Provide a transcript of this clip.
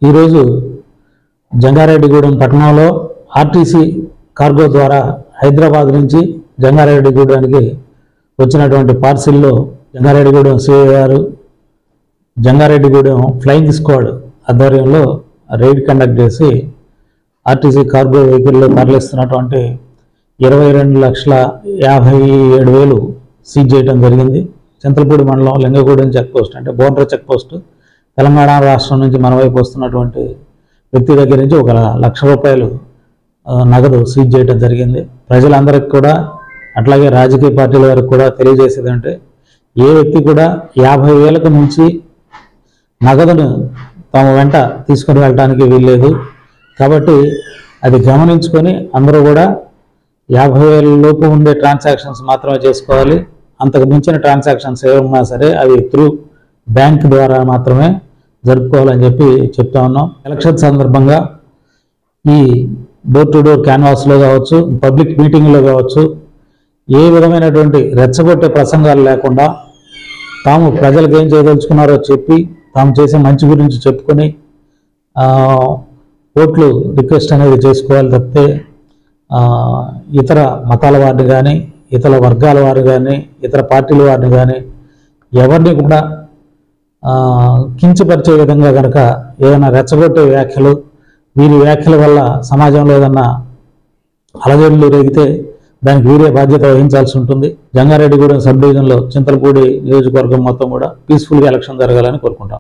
ఈరోజు జంగారెడ్డిగూడెం పట్టణంలో RTC cargo ద్వారా హైదరాబాద్ నుంచి జంగారెడ్డిగూడెంకి వచ్చినటువంటి పార్సిల్లో జంగారెడ్డిగూడెం సిఐ గారు జంగారెడ్డిగూడెం ఫ్లయింగ్ స్క్వాడ్ ఆధ్వర్యంలో రైడ్ కండక్ట్ చేసి ఆర్టీసీ కార్గో వెహికల్లో తరలిస్తున్నటువంటి ఇరవై రెండు లక్షల యాభై ఏడు వేలు సీజ్ చేయడం జరిగింది చింతలపూడి మండలం లింగగూడెం చెక్ పోస్ట్ అంటే బోర్డర్ చెక్ పోస్ట్ తెలంగాణ రాష్ట్రం నుంచి మన వైపు వస్తున్నటువంటి వ్యక్తి దగ్గర నుంచి ఒక లక్ష రూపాయలు ఆ, నగదు సీజ్ చేయడం జరిగింది ప్రజలందరికీ కూడా అట్లాగే రాజకీయ పార్టీల వారికి కూడా తెలియజేసేది అంటే ఏ వ్యక్తి కూడా యాభై వేలకు మించి నగదును తమ వెంట తీసుకొని వెళ్ళడానికి వీల్లేదు కాబట్టి అది గమనించుకొని అందరూ కూడా యాభై వేల లోపు ఉండే ట్రాన్సాక్షన్స్ మాత్రమే చేసుకోవాలి అంతకు మించిన ట్రాన్సాక్షన్స్ ఏమన్నా సరే అవి త్రూ బ్యాంక్ ద్వారా మాత్రమే జరుపుకోవాలని చెప్పి చెప్తా ఉన్నాం ఎలక్షన్ సందర్భంగా ఈ డోర్ టు డోర్ క్యాన్వాస్లో కావచ్చు పబ్లిక్ మీటింగ్లో కావచ్చు ఏ విధమైనటువంటి రెచ్చగొట్టే ప్రసంగాలు లేకుండా తాము ప్రజలకు ఏం చేయదలుచుకున్నారో చెప్పి తాము చేసే మంచి గురించి చెప్పుకొని ఆ, ఓట్లు రిక్వెస్ట్ అనేది చేసుకోవాలి తప్పితే ఆ, ఇతర మతాల వారిని కానీ ఇతర వర్గాల వారు కానీ ఇతర పార్టీల వారిని కానీ ఎవరిని కూడా ఆ, కించపరిచే విధంగా కనుక ఏదైనా రెచ్చగొట్టే వ్యాఖ్యలు వీరి వ్యాఖ్యల వల్ల సమాజంలో ఏదన్నా అలజడులు రేగితే దానికి వీరే బాధ్యత వహించాల్సి ఉంటుంది జంగారెడ్డిగూడెం సబ్ డివిజన్లో చింతలపూడి నియోజకవర్గం మొత్తం కూడా పీస్ఫుల్గా ఎలక్షన్ జరగాలని కోరుకుంటాం